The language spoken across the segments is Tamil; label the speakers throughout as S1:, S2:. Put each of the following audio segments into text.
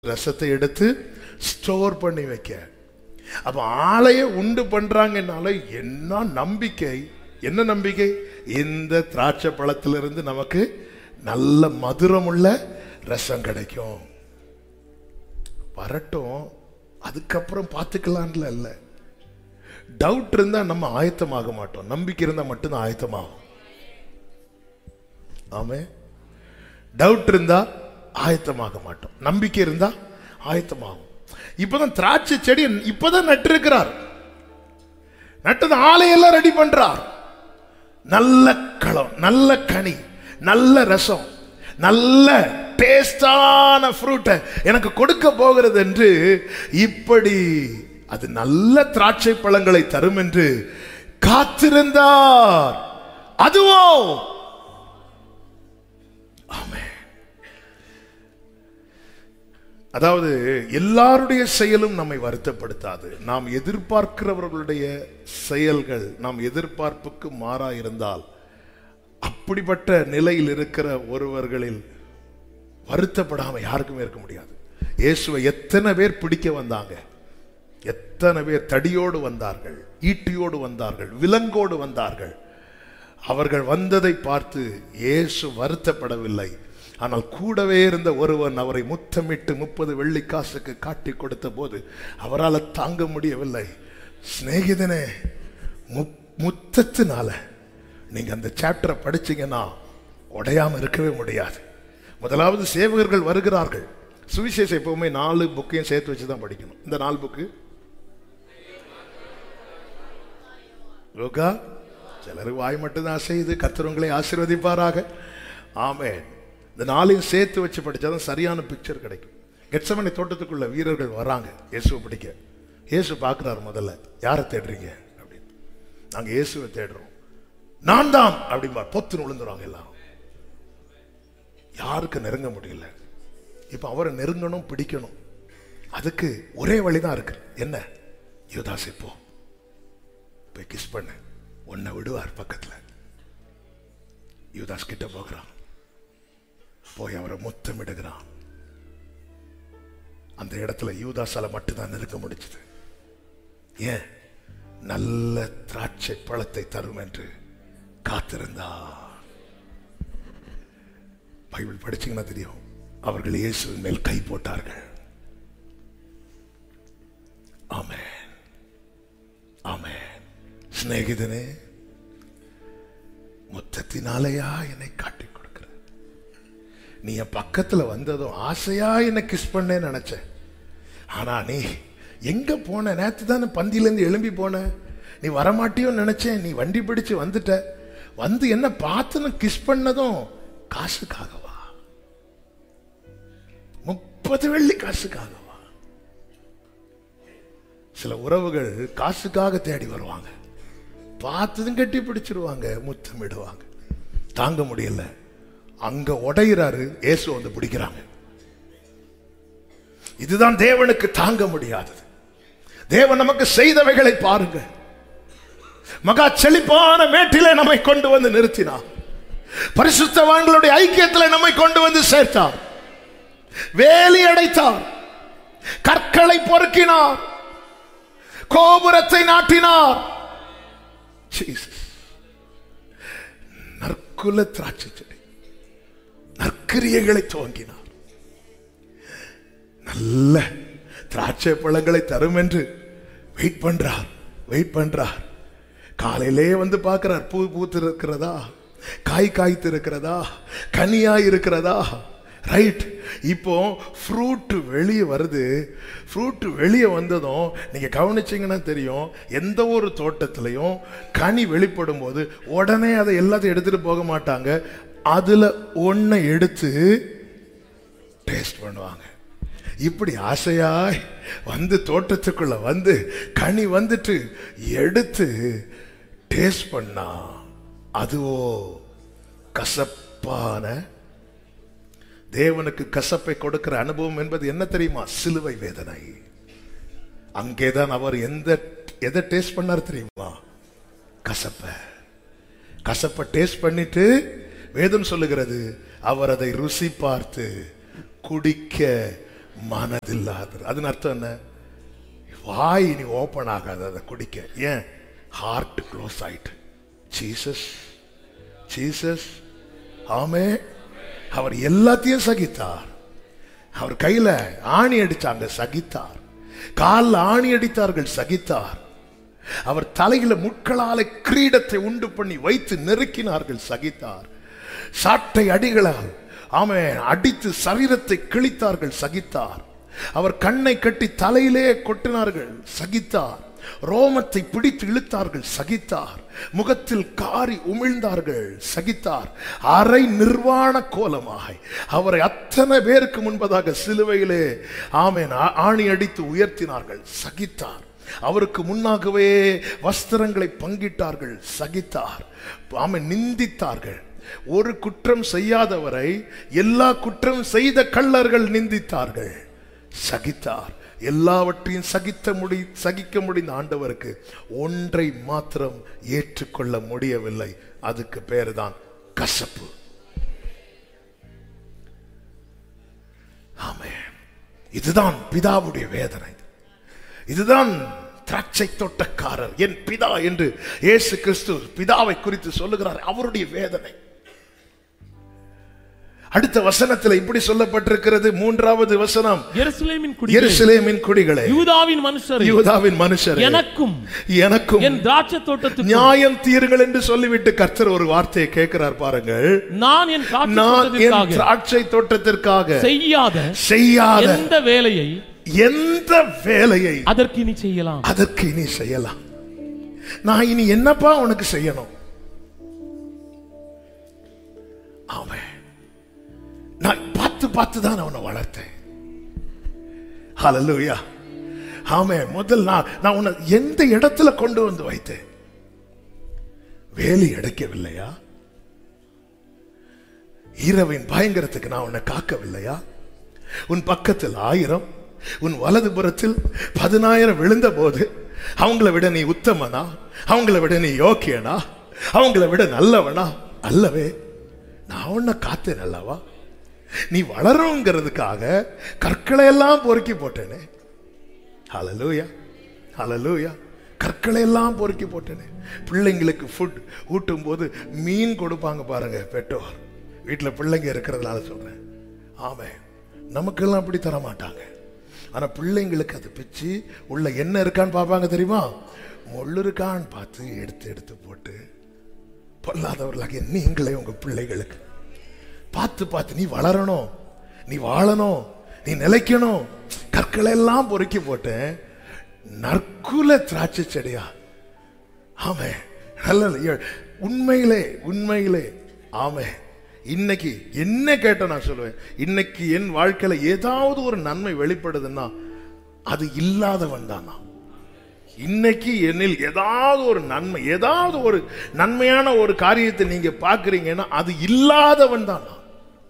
S1: ரசத்தை எடுத்து ஸ்டோர் பண்ணி வைக்க அப்ப ஆளைய உண்டு பண்றாங்கனால என்ன நம்பிக்கை என்ன நம்பிக்கை இந்த திராட்சை பழத்திலிருந்து நமக்கு நல்ல மதுரமுள்ள ரசம் கிடைக்கும் வரட்டும் அதுக்கப்புறம் பார்த்துக்கலான்ல இல்ல டவுட் இருந்தா நம்ம ஆயத்தமாக மாட்டோம் நம்பிக்கை இருந்தா மட்டும்தான் ஆயத்தமாகும் ஆமே டவுட் இருந்தா ஆயத்தமாக மாட்டோம் நம்பிக்கை இருந்தா ஆயத்தமாகும் இப்பதான் திராட்சை செடி இப்பதான் நட்டிருக்கிறார் நட்டது ஆலையெல்லாம் ரெடி பண்றார் நல்ல களம் நல்ல கனி நல்ல ரசம் நல்ல டேஸ்டான ஃப்ரூட்டை எனக்கு கொடுக்க போகிறது என்று இப்படி அது நல்ல திராட்சை பழங்களை தரும் என்று காத்திருந்தார் அதுவோ ஆமென் அதாவது எல்லாருடைய செயலும் நம்மை வருத்தப்படுத்தாது நாம் எதிர்பார்க்கிறவர்களுடைய செயல்கள் நாம் எதிர்பார்ப்புக்கு மாறா இருந்தால் அப்படிப்பட்ட நிலையில் இருக்கிற ஒருவர்களில் வருத்தப்படாம யாருக்குமே இருக்க முடியாது இயேசுவை எத்தனை பேர் பிடிக்க வந்தாங்க எத்தனை பேர் தடியோடு வந்தார்கள் ஈட்டியோடு வந்தார்கள் விலங்கோடு வந்தார்கள் அவர்கள் வந்ததை பார்த்து இயேசு வருத்தப்படவில்லை ஆனால் கூடவே இருந்த ஒருவன் அவரை முத்தமிட்டு முப்பது வெள்ளி காசுக்கு காட்டி கொடுத்த போது அவரால் தாங்க முடியவில்லை சிநேகிதனே முப்- முத்தத்தினால நீங்க அந்த சாப்டரை படிச்சீங்கன்னா உடையாம இருக்கவே முடியாது முதலாவது சேவகர்கள் வருகிறார்கள் சுவிசேஷம் எப்பவுமே நாலு புக்கையும் சேர்த்து வச்சு தான் படிக்கணும் இந்த நாலு புக்கு லோகா சிலர் வாய் மட்டும்தான் செய்து கர்த்தர் ஆசீர்வதிப்பாராக ஆமென் இந்த நாளையும் சேர்த்து வச்சு படிச்சாதான் சரியான பிக்சர் கிடைக்கும் கெட்சமணி தோட்டத்துக்குள்ள வீரர்கள் வராங்க இயேசுவை பிடிக்க இயேசு பார்க்குறாரு முதல்ல யாரை தேடுறீங்க அப்படின்னு நாங்க இயேசுவை தேடுறோம் நான் தான் அப்படிம்பா பொத்துன்னு விழுந்துருவாங்க எல்லாரும் யாருக்கு நெருங்க முடியல இப்ப அவரை நெருங்கணும் பிடிக்கணும் அதுக்கு ஒரே வழிதான் இருக்கு என்ன யுவதாசி போ போய் கிஸ் பண்ணு உன்னை விடுவார் பக்கத்துல யூதாஸ் கிட்ட போகிறான் போய் அவரை முத்தமிடுகிறான் அந்த இடத்துல யூதாசால மட்டும்தான் நெருங்க முடிச்சது ஏன் நல்ல திராட்சை பழத்தை தரும் என்று காத்திருந்தார் பைபிள் படிச்சீங்கன்னா தெரியும் அவர்கள் இயேசுவின் மேல் கை போட்டார்கள் ஆமென் ஆமென் சிநேகிதனே முத்தத்தினாலேயா என்னை காட்டி கொடுக்கிற நீ என் பக்கத்துல வந்ததும் ஆசையா என்னை கிஸ் பண்ணேன்னு நினைச்சேன் ஆனா நீ எங்க போன நேத்து தானே பந்தியிலேருந்து எழும்பி போன நீ வரமாட்டியோன்னு நினைச்சேன் நீ வண்டி பிடிச்சு வந்துட்ட வந்து என்ன பார்த்துன்னு கிஸ் பண்ணதும் காசுக்காகவா முப்பது வெள்ளி காசுக்காகவா சில உறவுகள் காசுக்காக தேடி வருவாங்க பார்த்ததும் கட்டி பிடிச்சிருவாங்க முத்தமிடுவாங்க தாங்க முடியல அங்க உடையிறாரு இயேசு வந்து பிடிக்கிறாங்க இதுதான் தேவனுக்கு தாங்க முடியாதது தேவன் நமக்கு செய்தவைகளை பாருங்க மகா செழிப்பான மேட்டிலே நம்மை கொண்டு வந்து நிறுத்தினார் பரிசுத்தவான்களுடைய ஐக்கியத்தில் நம்மை கொண்டு வந்து சேர்த்தார் வேலி அடைத்தார் கற்களை பொறுக்கினார் கோபுரத்தை நாட்டினார் Jesus. நற்குல திராட்சை செடி நற்கிரியைகளை துவங்கினார் நல்ல திராட்சை பழங்களை தரும் என்று வெயிட் பண்றார் வெயிட் பண்றார் காலையிலே வந்து பார்க்கிறார் பூ பூத்து இருக்கிறதா காய் காய்த்து இருக்கிறதா கனியா இருக்கிறதா ரைட் இப்போ ஃப்ரூட் வெளியே வருது ஃப்ரூட் வெளியே வந்ததும் நீங்க கவனிச்சீங்கன்னா தெரியும் எந்த ஒரு தோட்டத்திலையும் கனி வெளிப்படும் போது உடனே அதை எல்லாத்தையும் எடுத்துட்டு போக மாட்டாங்க அதுல ஒன்றை எடுத்து டேஸ்ட் பண்ணுவாங்க இப்படி ஆசையாய் வந்து தோட்டத்துக்குள்ள வந்து கனி வந்துட்டு எடுத்து டேஸ்ட் பண்ணா அதுவோ கசப்பான தேவனுக்கு கசப்பை கொடுக்கிற அனுபவம் என்பது என்ன தெரியுமா சிலுவை வேதனை அங்கேதான் அவர் எந்த எதை டேஸ்ட் பண்ணார் தெரியுமா கசப்ப கசப்பை டேஸ்ட் பண்ணிட்டு வேதம் சொல்லுகிறது அவர் அதை ருசி பார்த்து குடிக்க மனதில்லாதவர் அதன் அர்த்தம் என்ன வாய் இனி ஓப்பன் ஆகாது அதை குடிக்க ஏன் ஹார்ட் க்ளோஸ் ஆயிட்டு ஜீசஸ் ஜீசஸ் ஆமே அவர் எல்லாத்தையும் சகித்தார் அவர் கையில ஆணி அடிச்சாங்க சகித்தார் காலில் ஆணி அடித்தார்கள் சகித்தார் அவர் தலையில முட்களால கிரீடத்தை உண்டு பண்ணி வைத்து நெருக்கினார்கள் சகித்தார் சாட்டை அடிகளால் ஆமென் அடித்து சரீரத்தை கிழித்தார்கள் சகித்தார் அவர் கண்ணை கட்டி தலையிலே கொட்டினார்கள் சகித்தார் ரோமத்தை பிடித்து இழுத்தார்கள் சகித்தார் முகத்தில் காரி உமிழ்ந்தார்கள் சகித்தார் அரை நிர்வாண கோலமாக அவரை அத்தனை பேருக்கு முன்பதாக சிலுவையிலே ஆமென் ஆ- ஆணி அடித்து உயர்த்தினார்கள் சகித்தார் அவருக்கு முன்னாகவே வஸ்திரங்களை பங்கிட்டார்கள் சகித்தார் ஆமென் நிந்தித்தார்கள் ஒரு குற்றம் செய்யாதவரை எல்லா குற்றம் செய்த கள்ளர்கள் நிந்தித்தார்கள் சகித்தார் எல்லாவற்றையும் சகித்த முடி சகிக்க முடிந்த ஆண்டவருக்கு ஒன்றை மாத்திரம் ஏற்றுக்கொள்ள முடியவில்லை அதுக்கு பேருதான் கசப்பு ஆமே இதுதான் பிதாவுடைய வேதனை இதுதான் திராட்சை தோட்டக்காரர் என் பிதா என்று இயேசு கிறிஸ்து பிதாவை குறித்து சொல்லுகிறார் அவருடைய வேதனை அடுத்த வசனத்தில் இப்படி சொல்லப்பட்டிருக்கிறது மூன்றாவது வசனம்
S2: எருசலேமின் குடிகளே
S1: எருசலேமின் குடிகளே
S2: யூதாவின் மனுஷரே
S1: யூதாவின் மனுஷர்
S2: எனக்கும்
S1: எனக்கும்
S2: என் திராட்சை தோட்டத்துக்கு
S1: நியாயம் தீருங்கள் என்று சொல்லிவிட்டு கர்த்தர் ஒரு வார்த்தையை கேட்கிறார் பாருங்கள்
S2: நான் என் திராட்சை
S1: நான் என்
S2: தோட்டத்திற்காக
S1: திராட்சை தோட்டத்திற்காக
S2: செய்யாத
S1: செய்யாத
S2: எந்த வேலையை
S1: எந்த வேலையை
S2: அதற்கு இனி செய்யலாம்
S1: அதற்கு இனி செய்யலாம் நான் இனி என்னப்பா உனக்கு செய்யணும் அவன் நான் பார்த்து பார்த்து தான் அவனை வளர்த்தேன் ஹalleluya ஆமென் முதல் நான் நான் உன்னை எந்த இடத்துல கொண்டு வந்து வைத்தேன் வேலி அடைக்கவில்லையா இரவின் பயங்கரத்துக்கு நான் உன்னை காக்கவில்லையா உன் பக்கத்தில் ஆயிரம் உன் வலது புறத்தில் பதினாயிரம் விழுந்த போது அவங்கள விட நீ உத்தமனா அவங்கள விட நீ யோக்கியனா அவங்கள விட நல்லவனா அல்லவே நான் உன்னை காத்தேன் அல்லவா நீ வளருங்கிறதுக்காக கற்களை எல்லாம் பொறுக்கி போட்டேனே ஹalleluya ஹalleluya கற்களை எல்லாம் பொறுக்கி போட்டேனே பிள்ளைங்களுக்கு ஃபுட் ஊட்டும் போது மீன் கொடுப்பாங்க பாருங்க பெற்றோர் வீட்டில் பிள்ளைங்க இருக்கிறதுனால சொல்றேன் ஆமே நமக்கெல்லாம் அப்படி தர மாட்டாங்க ஆனா பிள்ளைங்களுக்கு அது பிச்சு உள்ள என்ன இருக்கான்னு பார்ப்பாங்க தெரியுமா முள்ளு இருக்கான்னு பார்த்து எடுத்து எடுத்து போட்டு பொல்லாதவர்களாகிய நீங்களே உங்க பிள்ளைகளுக்கு பார்த்து பார்த்து நீ வளரணும் நீ வாழணும் நீ நிலைக்கணும் கற்களை எல்லாம் பொறுக்கி போட்டேன் நற்குல திராட்சை செடியா ஆமே நல்ல உண்மையிலே உண்மையிலே ஆமே இன்னைக்கு என்ன கேட்ட நான் சொல்லுவேன் இன்னைக்கு என் வாழ்க்கையில ஏதாவது ஒரு நன்மை வெளிப்படுதுன்னா அது இல்லாதவன் தான் நான் இன்னைக்கு என்னில் ஏதாவது ஒரு நன்மை ஏதாவது ஒரு நன்மையான ஒரு காரியத்தை நீங்க பார்க்கறீங்கன்னா அது இல்லாதவன் தான் நான்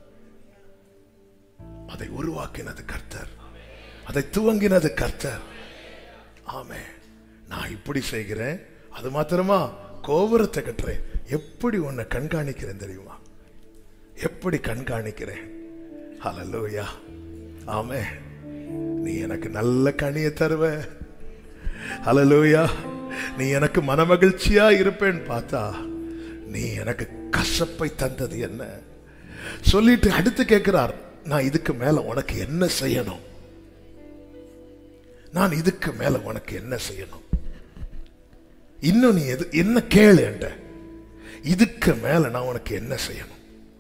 S1: அதை உருவாக்கினது கர்த்தர் அதை துவங்கினது கர்த்தர் ஆமே நான் இப்படி செய்கிறேன் அது மாத்திரமா கோபுரத்தை கட்டுறேன் எப்படி உன்னை கண்காணிக்கிறேன் தெரியுமா எப்படி கண்காணிக்கிறேன் ஹalleluya ஆமே நீ எனக்கு நல்ல கனியை தருவ ஹalleluya நீ எனக்கு மனமகிழ்ச்சியா இருப்பேன்னு பார்த்தா நீ எனக்கு கசப்பை தந்தது என்ன சொல்லிட்டு அடுத்து கேட்கிறார் நான் இதுக்கு மேல உனக்கு என்ன செய்யணும் நான் இதுக்கு மேல உனக்கு என்ன செய்யணும் இன்னும் நீ எது என்ன கேளு என்கிட்ட இதுக்கு மேல நான் உனக்கு என்ன செய்யணும்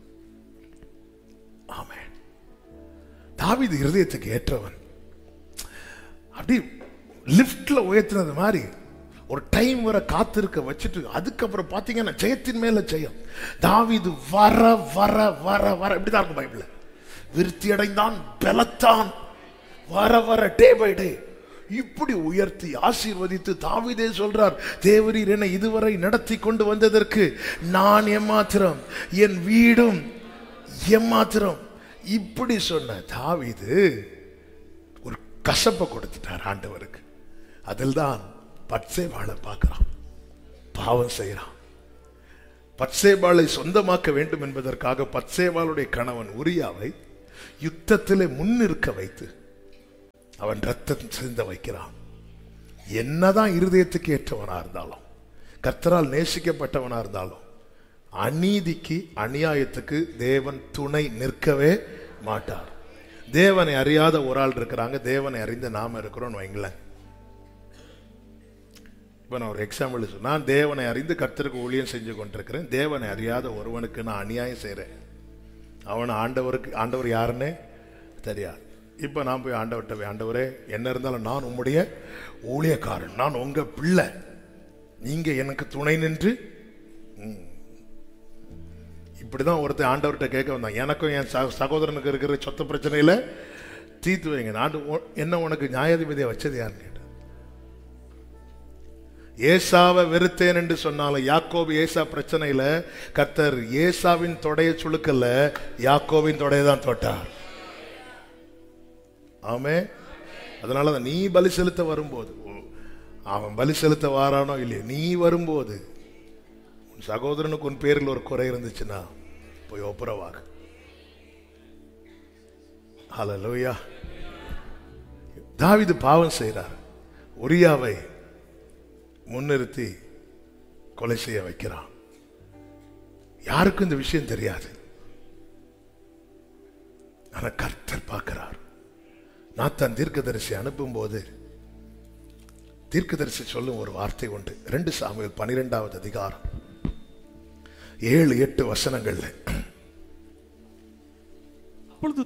S1: ஆமென் தாவீது இருதயத்துக்கு ஏற்றவன் அப்படி லிஃப்ட்ல உயர்த்தினது மாதிரி ஒரு டைம் வர காத்திருக்க வச்சுட்டு அதுக்கப்புறம் பாத்தீங்கன்னா ஜெயத்தின் மேல ஜெயம் தாவீது வர வர வர வர இப்படிதான் இருக்கும் பைபிள்ல விருத்தி அடைந்தான் பலத்தான் வர வர டே பை டே இப்படி உயர்த்தி ஆசீர்வதித்து தாவீதே சொல்றார் தேவரீர் என்னை இதுவரை நடத்தி கொண்டு வந்ததற்கு நான் எம்மாத்திரம் என் வீடும் எம்மாத்திரம் இப்படி சொன்ன தாவீது ஒரு கசப்பை கொடுத்துட்டார் ஆண்டவருக்கு அதில் தான் பட்சேபாளை பார்க்கிறான் பாவம் செய்கிறான் பட்சேபாளை சொந்தமாக்க வேண்டும் என்பதற்காக பட்சேபாளுடைய கணவன் உரியாவை யுத்தத்திலே முன்னிற்க வைத்து அவன் ரத்தம் சிந்த வைக்கிறான் என்னதான் இருதயத்துக்கு ஏற்றவனா இருந்தாலும் கர்த்தரால் நேசிக்கப்பட்டவனா இருந்தாலும் அநீதிக்கு அநியாயத்துக்கு தேவன் துணை நிற்கவே மாட்டார் தேவனை அறியாத ஒரு ஆள் இருக்கிறாங்க தேவனை அறிந்த நாம இருக்கிறோம்னு வைங்களேன் இப்போ நான் ஒரு எக்ஸாம்பிள் சொல்ல நான் தேவனை அறிந்து கர்த்தருக்கு ஊழியம் செஞ்சு கொண்டிருக்கிறேன் தேவனை அறியாத ஒருவனுக்கு நான் அநியாயம் செய்கிறேன் அவன் ஆண்டவருக்கு ஆண்டவர் யாருன்னு தெரியாது இப்போ நான் போய் ஆண்டவர்கிட்ட போய் ஆண்டவரே என்ன இருந்தாலும் நான் உம்முடைய ஊழியக்காரன் நான் உங்க பிள்ளை நீங்க எனக்கு துணை நின்று ம். இப்படிதான் ஒருத்தன் ஆண்டவர்கிட்ட கேட்க வந்தான் எனக்கும் என் சக- சகோதரனுக்கு இருக்கிற சொத்து பிரச்சனையில தீர்த்து வைங்க நான் உ- என்ன உனக்கு நியாயாதிபதியை வச்சது யாருன்னு கேட்டேன் ஏசாவை வெறுத்தேன் என்று சொன்னாலும் யாக்கோபு ஏசா பிரச்சனையில கர்த்தர் ஏசாவின் தொடைய சுழுக்கல்ல யாக்கோவின் தொடையை தான் தொட்டார் ஆமே அதனால தான் நீ பலி செலுத்த வரும்போது உ- அவன் பலி செலுத்த வாரானோ இல்லையோ நீ வரும்போது உன் சகோதரனுக்கு உன் பேரில் ஒரு குறை இருந்துச்சுன்னா போய் ஒப்புரவாக ஹalleluya தாவீது பாவம் செய்கிறார் உரியாவை முன்னிறுத்தி கொலை செய்ய வைக்கிறான் யாருக்கும் இந்த விஷயம் தெரியாது ஆனா கர்த்தர் பார்க்கிறார் நாத்தான் தீர்க்கதரிசி அனுப்பும்போது தீர்க்கதரிசி சொல்லும் ஒரு வார்த்தை உண்டு ரெண்டு சாமுவேல் பனிரெண்டாவது அதிகாரம் ஏழு எட்டு வசனங்கள்ல
S2: அப்பொழுது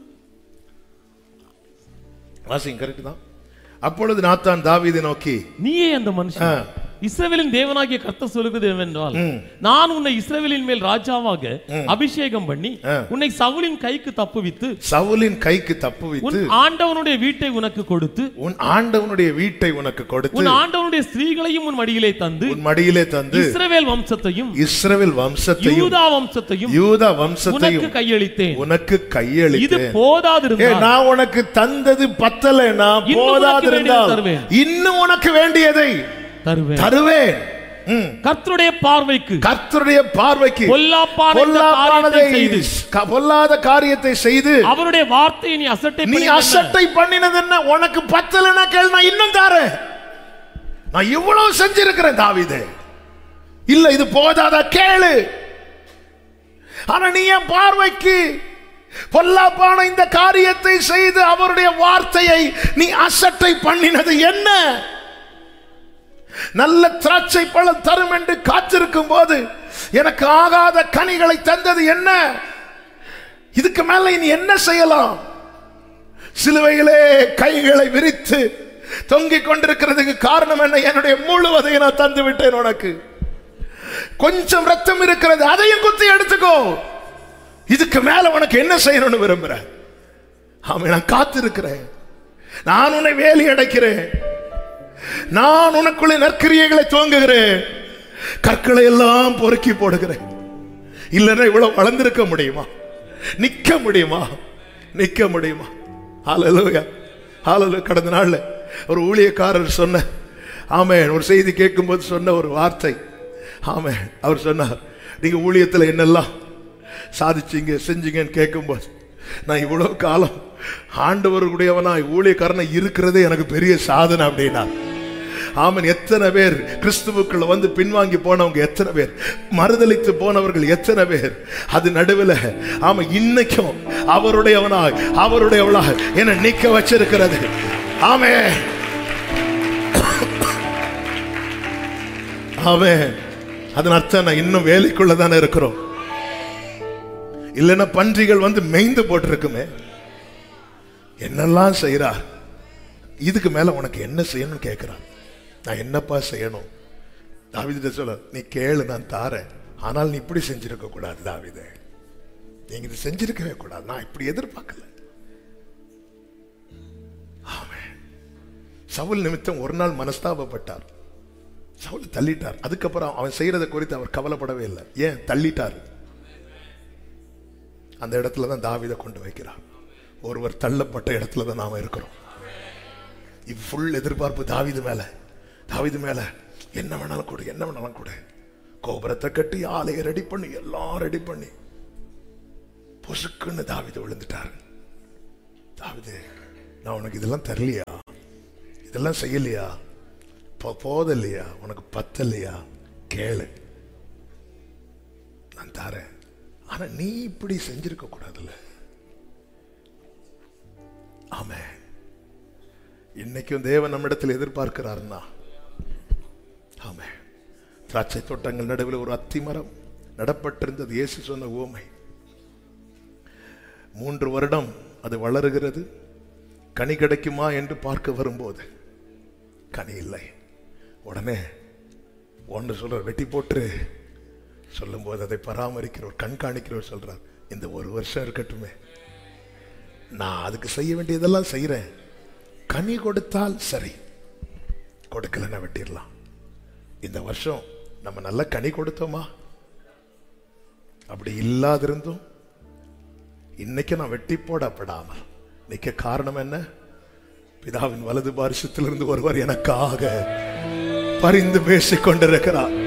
S1: வாசிங்க கரெக்ட் தான் அப்பொழுது நாத்தான் தாவீதை நோக்கி
S2: நீயே அந்த மனுஷன்
S1: ஆ.
S2: இஸ்ரவேலின் தேவனாகிய கர்த்தர் சொல்லுகிறது என்னவென்றால் நான் உன்னை இஸ்ரவேலின் மேல் ராஜாவாக அபிஷேகம் பண்ணி உன்னை சவுலின் கைக்கு தப்புவித்து
S1: சவுலின் கைக்கு
S2: உன்
S1: தப்புவித்து
S2: ஆண்டவனுடைய வீட்டை உனக்கு கொடுத்து
S1: உன் ஆண்டவனுடைய வீட்டை உனக்கு கொடுத்து
S2: உன் ஆண்டவனுடைய ஸ்திரீகளையும் உன் மடியிலே தந்து
S1: உன் மடியிலே தந்து
S2: இஸ்ரவேல் வம்சத்தையும்
S1: இஸ்ரவேல் வம்சத்தையும்
S2: யூதா வம்சத்தையும்
S1: யூதா
S2: உனக்கு
S1: வம்சத்தையும்
S2: கையளித்தேன்
S1: உனக்கு
S2: இது
S1: கையளித்தேன் ஏ,
S2: போதாதிருந்தால்
S1: நான் உனக்கு தந்தது பத்தலைன்னா
S2: இன்னும் உனக்கு
S1: போதாதிருந்தால்
S2: வேண்டியதை தருவேன்.
S1: இன்னும் உனக்கு வேண்டியதை
S2: தருவேன்
S1: தருவேன் ம்.
S2: கர்த்தருடைய பார்வைக்கு
S1: கர்த்தருடைய பார்வைக்கு
S2: பொல்லாப்பான இந்த
S1: பொல்லாப்பானதை
S2: காரியத்தை செய்து
S1: க- பொல்லாத காரியத்தை செய்து
S2: அவருடைய வார்த்தையை நீ அசட்டை
S1: நீ
S2: பண்ணி என்ன?
S1: அசட்டை பண்ணினது என்ன உனக்கு பத்தலைன்னா கேள் நான் இன்னும் தாரேன் நான் இவ்வளவு செஞ்சிருக்கிறேன் தாவீதே இல்ல இது போதாதா கேளு ஆனா நீ என் பார்வைக்கு பொல்லாப்பான இந்த காரியத்தை செய்து அவருடைய வார்த்தையை நீ அசட்டை பண்ணினது என்ன நல்ல திராட்சை பழம் தரும் என்று காத்திருக்கும் போது எனக்கு ஆகாத கனிகளை தந்தது என்ன இதுக்கு மேல இனி என்ன செய்யலாம் சிலுவையிலே கைகளை விரித்து தொங்கிக் கொண்டிருக்கிறதுக்கு காரணம் என்ன என்னுடைய முழுவதை நான் தந்து விட்டேன் உனக்கு கொஞ்சம் ரத்தம் இருக்கிறது அதையும் குத்தி எடுத்துக்கோ இதுக்கு மேல உனக்கு என்ன செய்யணும்னு விரும்புறேன் ஆமா நான் காத்திருக்கிறேன் நான் உன்னை வேலி அடைக்கிறேன் நான் உனக்குள்ளே நற்கிரியைகளை துவங்குகிறேன் கற்களை எல்லாம் பொறுக்கி போடுகிறேன் இல்லைன்னா இவ்வளவு வளர்ந்திருக்க முடியுமா நிக்க முடியுமா நிக்க முடியுமா ஹalleluya ஹalleluya கடந்த நாள்ல ஒரு ஊழியக்காரர் சொன்ன ஆமென் ஒரு செய்தி கேட்கும்போது சொன்ன ஒரு வார்த்தை ஆமென் அவர் சொன்னார் நீங்க ஊழியத்துல என்னெல்லாம் சாதிச்சீங்க செஞ்சீங்கன்னு கேட்கும்போது நான் இவ்வளவு காலம் ஆண்டவருடையவனாய் ஊழியக்காரனை இருக்கிறதே எனக்கு பெரிய சாதனை அப்படின்னா ஆமன் எத்தனை பேர் கிறிஸ்துவுக்குள்ள வந்து பின்வாங்கி போனவங்க எத்தனை பேர் மறுதலித்து போனவர்கள் எத்தனை பேர் அது நடுவில் ஆமா இன்னைக்கும் அவருடையவனாய் அவருடையவளாய் என்ன நிக்க வச்சிருக்கிறது ஆமே ஆமே அதன் அர்த்தம் நான் இன்னும் வேலைக்குள்ள தானே இருக்கிறோம் இல்லைன்னா பன்றிகள் வந்து மேய்ந்து போட்டிருக்குமே என்னெல்லாம் செய்றார் இதுக்கு மேல உனக்கு என்ன செய்யணும்னு கேட்கிறான் நான் என்னப்பா செய்யணும் தாவிதிட்ட சொல்ல நீ கேளு நான் தாரேன் ஆனால் நீ இப்படி செஞ்சிருக்க கூடாது தாவிதே நீங்க இது செஞ்சிருக்கவே கூடாது நான் இப்படி எதிர்பார்க்கல ஆமென். சவுல் நிமித்தம் ஒரு நாள் மனஸ்தாபப்பட்டார் சவுல் தள்ளிட்டார் அதுக்கப்புறம் அவன் செய்யறதை குறித்து அவர் கவலைப்படவே இல்லை ஏன் தள்ளிட்டார் அந்த இடத்துல தான் தாவீதை கொண்டு வைக்கிறார் ஒருவர் தள்ளப்பட்ட இடத்துல தான் நாம இருக்கிறோம் ஃபுல் எதிர்பார்ப்பு தாவீது மேல தாவீது மேல என்ன வேணாலும் கொடு என்ன வேணாலும் கொடு கோபுரத்தை கட்டி ஆலையை ரெடி பண்ணி எல்லாம் ரெடி பண்ணி பொசுக்குன்னு தாவீது விழுந்துட்டாரு தாவீது நான் உனக்கு இதெல்லாம் தரலையா இதெல்லாம் செய்யலையா போ- போதலையா உனக்கு பத்தலையா கேளு நான் தரேன் ஆனா நீ இப்படி செஞ்சிருக்க கூடாதுல்ல ஆமே இன்னைக்கும் தேவன் நம்மிடத்தில் எதிர்பார்க்கிறார்னா ஆமே திராட்சை தோட்டங்கள் நடுவில் ஒரு அத்திமரம் நடப்பட்டிருந்தது இயேசு சொன்ன ஓமை மூன்று வருடம் அது வளருகிறது கனி கிடைக்குமா என்று பார்க்க வரும்போது கனி இல்லை உடனே ஒன்று சொல்றார் வெட்டி போட்டு சொல்லும்போது அதை பராமரிக்கிறவர் கண்காணிக்கிறவர் சொல்றார் இந்த ஒரு வருஷம் இருக்கட்டுமே நான் அதுக்கு செய்ய வேண்டியதெல்லாம் செய்யறேன் கனி கொடுத்தால் சரி கொடுக்கலன்னா வெட்டிடலாம் இந்த வருஷம் நம்ம நல்ல கனி கொடுத்தோமா அப்படி இல்லாதிருந்தும் இன்னைக்கு நான் வெட்டி போடப்படாமல் நிக்க காரணம் என்ன பிதாவின் வலது பாரிசத்திலிருந்து ஒருவர் எனக்காக பரிந்து பேசிக் கொண்டிருக்கிறார்